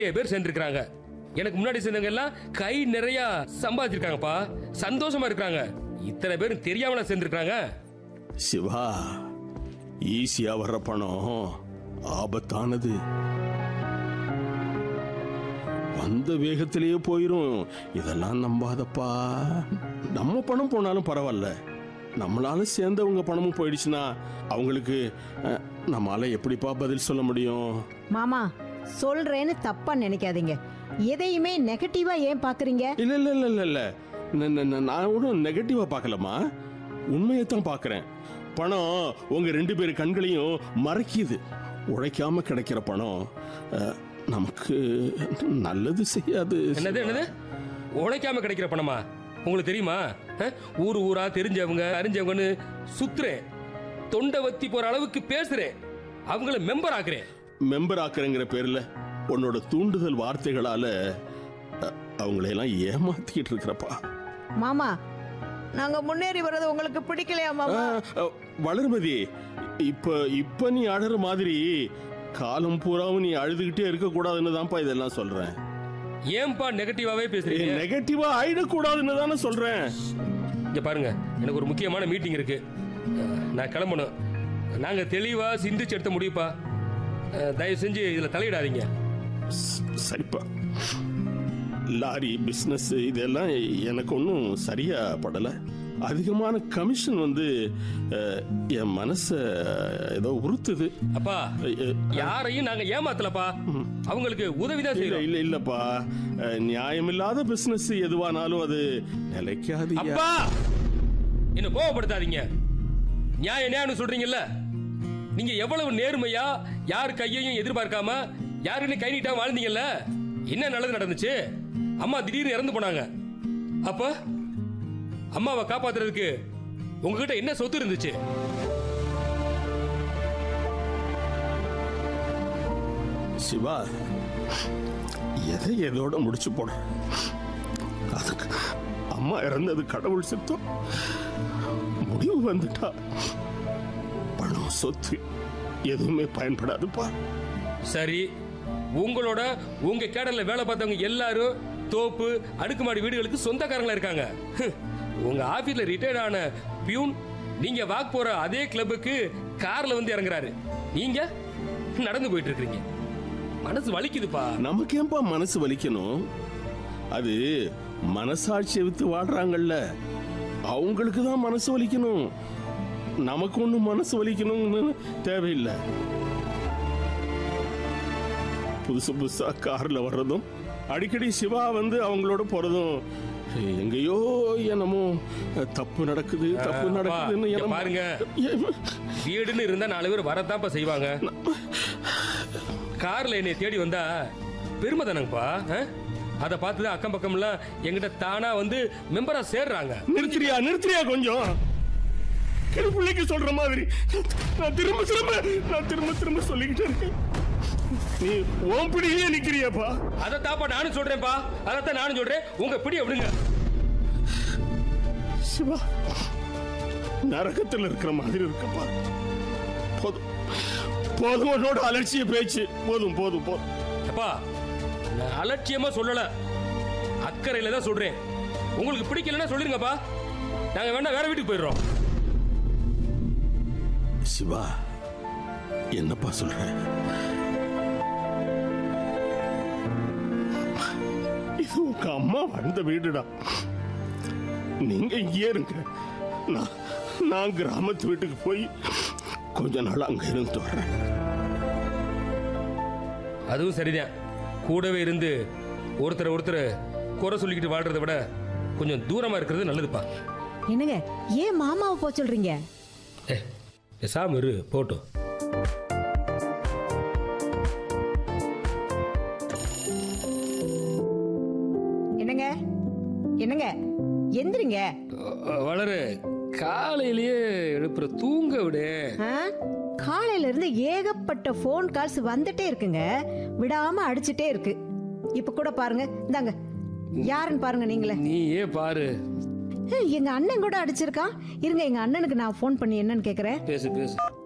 நிறைய பேர் சேர்ந்திருக்கிறாங்க எனக்கு முன்னாடி சேர்ந்தவங்க எல்லாம் கை நிறைய சம்பாதிச்சிருக்காங்கப்பா சந்தோஷமா இருக்காங்க இத்தனை பேரும் தெரியாமல சேர்ந்திருக்காங்க சிவா ஈஸியா வர்ற பணம் ஆபத்தானது வந்த வேகத்திலேயே போயிரும் இதெல்லாம் நம்பாதப்பா நம்ம பணம் போனாலும் பரவாயில்ல நம்மளால சேர்ந்தவங்க பணமும் போயிடுச்சுன்னா அவங்களுக்கு அஹ், நம்மால எப்படிப்பா பதில் சொல்ல முடியும் மாமா சொல்றேன்னு தப்பா நினைக்காதீங்க எதையுமே நெகட்டிவா ஏன் பாக்குறீங்க இல்ல இல்ல இல்ல இல்ல இல்ல ந- ந- ந- நான் ஒன்றும் நெகட்டிவா பார்க்கலமா உண்மையை தான் பார்க்கறேன் பணம் உங்க ரெண்டு பேர் கண்களையும் மறைக்குது உழைக்காம கிடைக்கிற பணம் அஹ், நமக்கு நல்லது செய்யாது என்னது என்னது உழைக்காம கிடைக்கிற பணமா உங்களுக்கு தெரியுமா அஹ்? ஊர் ஊரா தெரிஞ்சவங்க அறிஞ்சவங்கன்னு சுத்துறேன் தொண்டை வத்தி போற அளவுக்கு பேசுறேன் அவங்கள மெம்பர் ஆக்குறேன் மெம்பர் ஆக்குறேங்கிற பேர்ல உன்னோட தூண்டுதல் வார்த்தைகளால அஹ், அவங்களையெல்லாம் ஏமாத்திக்கிட்டு இருக்கிறப்பா மாமா நாங்க முன்னேறி வர்றது உங்களுக்கு பிடிக்கலையா மாமா அஹ், அஹ், வளர்மதி இப்ப இப்ப நீ அழற மாதிரி காலம் பூராவும் நீ அழுதுகிட்டே இருக்க கூடாதுன்னு தான்ப்பா இதெல்லாம் சொல்றேன் ஏன்பா நெகட்டிவாவே பேசுறீங்க நெகட்டிவா ஆயிடக்கூடாதுன்னு தானே சொல்றேன் இங்க பாருங்க எனக்கு ஒரு முக்கியமான மீட்டிங் இருக்கு அஹ், நான் கிளம்பணும் நாங்க தெளிவா சிந்திச்சு எடுத்த முடியுப்பா அஹ், தயவு செஞ்சு இதுல தலையிடாதீங்க ஸ்- சரிப்பா லாரி பிசினஸ் இதெல்லாம் எனக்கு ஒன்றும் சரியா படல அதிகமான கமிஷன் வந்து அஹ், என் மனச ஏதோ உறுத்துது அப்பா அஹ், யாரையும் நாங்க ஏமாத்தலப்பா அவங்களுக்கு உதவிதான் இல்ல செய்யறோம் இல்ல இல்லப்பா அஹ், நியாயமில்லாத பிசினஸ் எதுவானாலும் அது நிலைக்காது அப்பா என்ன கோவப்படுத்தாதீங்க நியாயம் நியாயம் சொல்றீங்கல்ல நீங்க எவ்வளவு நேர்மையா யார் கையையும் எதிர்பார்க்காம யாருன்னு கை நீட்டாம வாழ்ந்தீங்கல்ல என்ன நல்லது நடந்துச்சு அம்மா திடீர்னு இறந்து போனாங்க அப்ப அம்மாவை காப்பாத்துறதுக்கு உங்ககிட்ட என்ன சொத்து இருந்துச்சு சிவா எதை எதோட முடிச்சு போட அதுக்கு அம்மா இறந்தது கடவுள் சித்தம் முடிவு வந்துட்டா பணம் சொத்து எதுவுமே பயன்படாதுப்பா சரி உங்களோட உங்க கேடல்ல வேலை பார்த்தவங்க எல்லாரும் தோப்பு அடுக்குமாடி வீடுகளுக்கு சொந்தக்காரங்களா இருக்காங்க ஹ், உங்க ஆபீஸ்ல ரிட்டையர்ட் ஆன பியூன் நீங்க வாக் போற அதே கிளப்புக்கு கார்ல வந்து இறங்குறாரு நீங்க நடந்து போயிட்டு இருக்கீங்க மனசு வலிக்குதுப்பா நமக்கு ஏன்பா மனசு வலிக்கணும் அது மனசாட்சியை வித்து வாடுறாங்கல்ல அவங்களுக்கு தான் மனசு வலிக்கணும் நமக்கு ஒன்றும் மனசு வலிக்கணும்னு தேவையில்லை புதுசு புதுசா கார்ல வர்றதும் அடிக்கடி சிவா வந்து அவங்களோட போறதும் எங்கேயோ என்னமோ தப்பு நடக்குது தப்பு அப்பா, நடக்குதுன்னு இங்க என்னமோ- பாருங்க. ஏ- வீடுன்னு இருந்தா நாலு பேர் வரத்தான்ப்பா செய்வாங்க கார்ல என்னை தேடி வந்தா பெருமை தானங்கப்பா அதை பார்த்து தான் அக்கம் பக்கம்லாம் எங்கிட்ட தானா வந்து மெம்பரா சேர்றாங்க நிறுத்துறியா நிறுத்துறியா கொஞ்சம் பிள்ளைக்கு சொல்ற மாதிரி நான் திரும்ப திரும்ப நான் திரும்ப திரும்ப சொல்லிக்கிட்டே இருக்கேன் நீ ஓம் பிடியே நிக்கிறியாப்பா அதை தாப்பா நானும் சொல்றேன்ப்பா அதைத்தான் நானும் சொல்றேன் உங்க பிடி விடுங்க சிவா நரகத்துல இருக்கிற மாதிரி இருக்கப்பா போதும் போதும் உன்னோட அலட்சிய பேச்சு போதும் போதும் போதும் அப்பா நான் அலட்சியமா சொல்லல அக்கறையில தான் சொல்றேன் உங்களுக்கு பிடிக்கலன்னா சொல்லிருங்கப்பா நாங்க வேணா வேற வீட்டுக்கு போயிடுறோம் சிவா என்னப்பா சொல்ற இது உங்க அம்மா வாழ்ந்த வீடுடா நீங்க இங்கே இருங்க நான் நான் கிராமத்து வீட்டுக்கு போய் கொஞ்ச நாள் அங்க இருந்து வர்றேன் அதுவும் சரிதான் கூடவே இருந்து ஒருத்தர் ஒருத்தர் குறை சொல்லிக்கிட்டு வாழ்றதை விட கொஞ்சம் தூரமா இருக்கிறது நல்லதுப்பா என்னங்க ஏன் மாமாவை போக சொல்றீங்க ஏ பேசாம இரு போட்டும் என்னங்க என்னங்க எந்திரிங்க அஹ், வளரு காலையிலேயே எழுப்புற தூங்க விடு ஆ? காலையில இருந்து ஏகப்பட்ட ஃபோன் கால்ஸ் வந்துட்டே இருக்குங்க விடாம அடிச்சிட்டே இருக்கு இப்ப கூட பாருங்க இந்தாங்க யாருன்னு பாருங்க நீங்களே நீயே பாரு ஏய், எங்க அண்ணன் கூட அடிச்சிருக்கான் இருங்க எங்க அண்ணனுக்கு நான் ஃபோன் பண்ணி என்னன்னு கேக்குறேன் பேசு பேசு